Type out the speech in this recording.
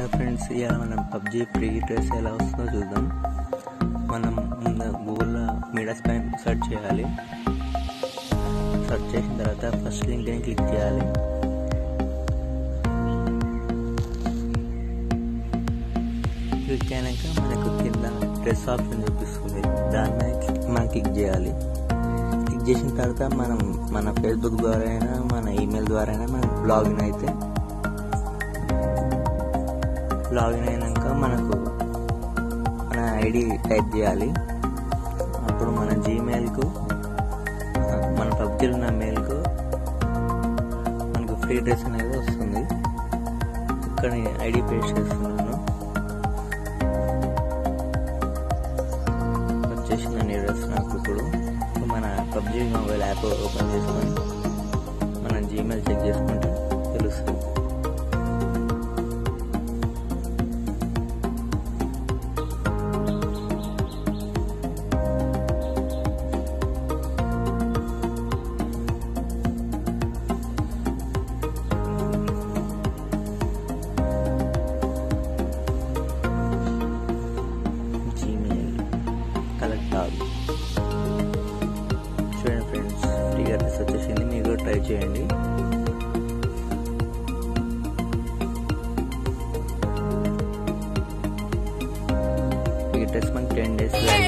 friends ఇవాళ మనం PUBG free dress ఎలా వస్తుందో చూద్దాం మనం ముందు గూగుల్లో మీడియాస్ పైన సెర్చ్ చేయాలి సెర్చ్ చేసిన తర్వాత ఫస్ట్ లింక్ని క్లిక్ చేయాలి క్లిక్ అయినాక మనకు కింద డ్రెస్ ఆప్షన్ చూపిస్తుంది దాని మీద మనం క్లిక్ చేయాలి క్లిక్ చేసిన తర్వాత మనం మన ఫేస్బుక్ ద్వారా అయినా మన ఈమెయిల్ ద్వారా అయినా మనం లాగిన్ అయితే లాగిన్ అయినాక మనకు మన ఐడి టైప్ చేయాలి అప్పుడు మన జీమెయిల్కు మన పబ్జీలో ఉన్న మెయిల్కు మనకు ఫ్రీ డ్రెస్ అనేది వస్తుంది ఇక్కడ ఐడి పేస్ట్ చేస్తున్నాను వచ్చేసిన డ్రెస్ నాకు ఇప్పుడు మన పబ్జీ మొబైల్ యాప్ ఓపెన్ చేసుకొని మన జీమెయిల్ చెక్ చేసుకుంటే తెలుస్తుంది జీమెయిల్ కలెక్ట్ ఆల్ చూడండి ఫ్రెండ్స్ ఫ్రీగా డ్రెస్ వచ్చేసింది మీరు కూడా ట్రై చేయండి ఈ డ్రెస్ మనకి టెన్ డేస్